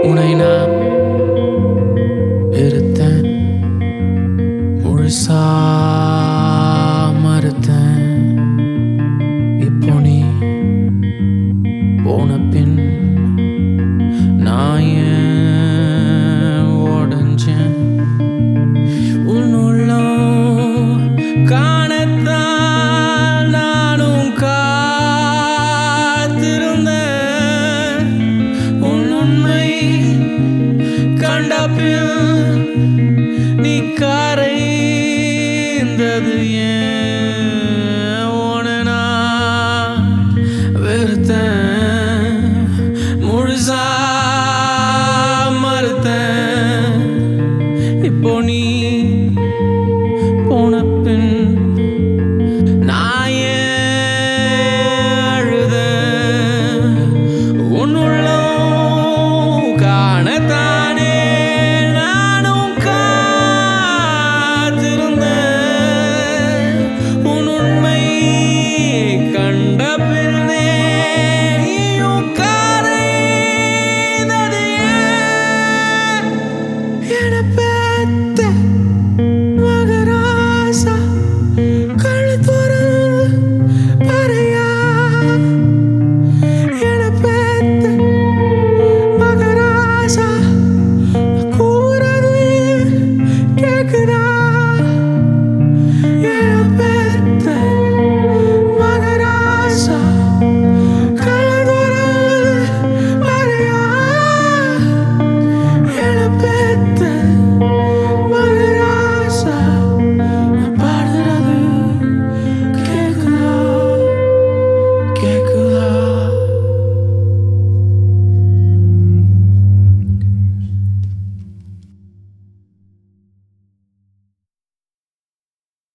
உனை நான் வெறுத்தேன் முழுசா மறுத்தேன் இப்போ நீ போன பின் நான் ஏன் உடஞ்சேன் உன்னுள்ளம் காணத்தான் நானும் காத்திருந்தேன் உன் உண்மை கண்ட பின் நீ கரைந்தது ஏன் உன்னை நான் வெறுத்தேன் முழுசா மறுத்தேன் இப்போ நீ போன பின் நான் ஏன் அழுதேன்? உன் உள்ளம் காணத்தானே நானும் காத்திருந்தேன். உன் உண்மை கண்ட பின்னே நீயும் கரைந்தது ஏன்? என்னை பெத்த மகராசா கழுத்துறவு பறையா என்னை பெத்த மகராசா கூறது கேக்குதா என்னை பெத்த மகராசா கழுத்துறவு பறையா என்னை பெத்த மகராசா பாடுறது கேக்குதா கேக்குதா